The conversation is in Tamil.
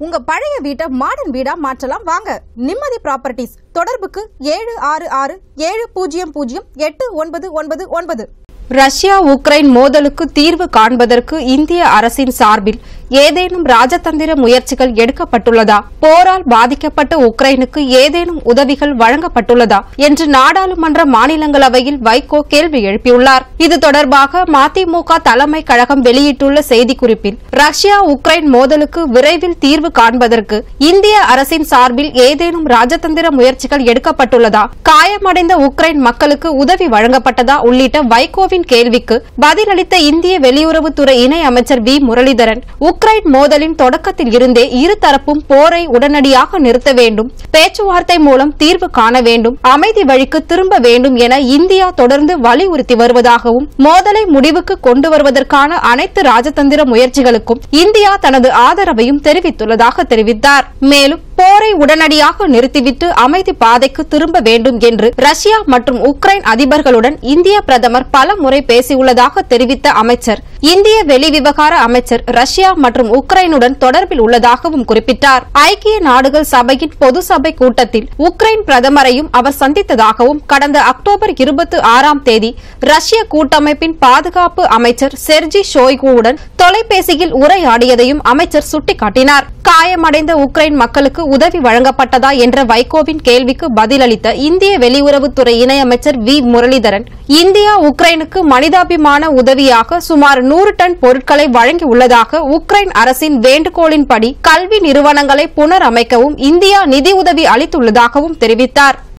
உங்க பழைய வீட்டை மாடர்ன் வீடா மாற்றலாம் வாங்க நிம்மதி ப்ராப்பர்ட்டிஸ் தொடர்புக்கு ஏழு ஆறு ஆறு ஏழு பூஜ்ஜியம் பூஜ்ஜியம் எட்டு ஒன்பது ஒன்பது ஒன்பது ரஷ்யா உக்ரைன் மோதலுக்கு தீர்வு காண்பதற்கு இந்திய அரசின் சார்பில் ஏதேனும் ராஜதந்திர முயற்சிகள் எடுக்கப்பட்டுள்ளதா போரால் பாதிக்கப்பட்ட உக்ரைனுக்கு ஏதேனும் உதவிகள் வழங்கப்பட்டுள்ளதா என்று நாடாளுமன்ற மாநிலங்களவையில் வைகோ கேள்வி எழுப்பியுள்ளார் இது தொடர்பாக மதிமுக தலைமை கழகம் வெளியிட்டுள்ள செய்திக்குறிப்பில் ரஷ்யா உக்ரைன் மோதலுக்கு விரைவில் தீர்வு காண்பதற்கு இந்திய அரசின் சார்பில் ஏதேனும் ராஜதந்திர முயற்சிகள் எடுக்கப்பட்டுள்ளதா காயமடைந்த உக்ரைன் மக்களுக்கு உதவி வழங்கப்பட்டதா உள்ளிட்ட வைகோவின் கேள்விக்கு பதிலளித்த இந்திய வெளியுறவுத்துறை இணை அமைச்சர் வி முரளிதரன் உக்ரைன் மோதலின் தொடக்கத்தில் இருந்தே இருதரப்பும் போரை உடனடியாக நிறுத்த வேண்டும் பேச்சுவார்த்தை மூலம் தீர்வு காண வேண்டும் அமைதி வழிக்கு திரும்ப வேண்டும் என இந்தியா தொடர்ந்து வலியுறுத்தி வருவதாகவும் மோதலை முடிவுக்கு கொண்டு வருவதற்கான அனைத்து ராஜதந்திர முயற்சிகளுக்கும் இந்தியா தனது ஆதரவையும் தெரிவித்துள்ளதாக தெரிவித்தார் மேலும் போரை உடனடியாக நிறுத்திவிட்டு அமைதி பாதைக்கு திரும்ப வேண்டும் என்று ரஷ்யா மற்றும் உக்ரைன் அதிபர்களுடன் இந்திய பிரதமர் பல முறை பேசியுள்ளதாக தெரிவித்த அமைச்சர் இந்திய வெளிவிவகார அமைச்சர் ரஷ்யா மற்றும் உக்ரைனுடன் தொடர்பில் உள்ளதாகவும் குறிப்பிட்டார் ஐக்கிய நாடுகள் சபையின் பொது சபை கூட்டத்தில் உக்ரைன் பிரதமரையும் அவர் சந்தித்ததாகவும் கடந்த அக்டோபர் இருபத்தி ஆறாம் தேதி ரஷ்ய கூட்டமைப்பின் பாதுகாப்பு அமைச்சர் செர்ஜி ஷோய்குவுடன் தொலைபேசியில் உரையாடியதையும் அமைச்சர் சுட்டிக்காட்டினார் காயமடைந்த உக்ரைன் மக்களுக்கு உதவி வழங்கப்பட்டதா என்ற வைகோவின் கேள்விக்கு பதிலளித்த இந்திய வெளியுறவுத்துறை இணையமைச்சர் வி முரளிதரன் இந்தியா உக்ரைனுக்கு மனிதாபிமான உதவியாக சுமார் நூறு டன் பொருட்களை வழங்கியுள்ளதாக உக்ரைன் அரசின் வேண்டுகோளின்படி கல்வி நிறுவனங்களை புனரமைக்கவும் இந்தியா நிதியுதவி அளித்துள்ளதாகவும் தெரிவித்தார்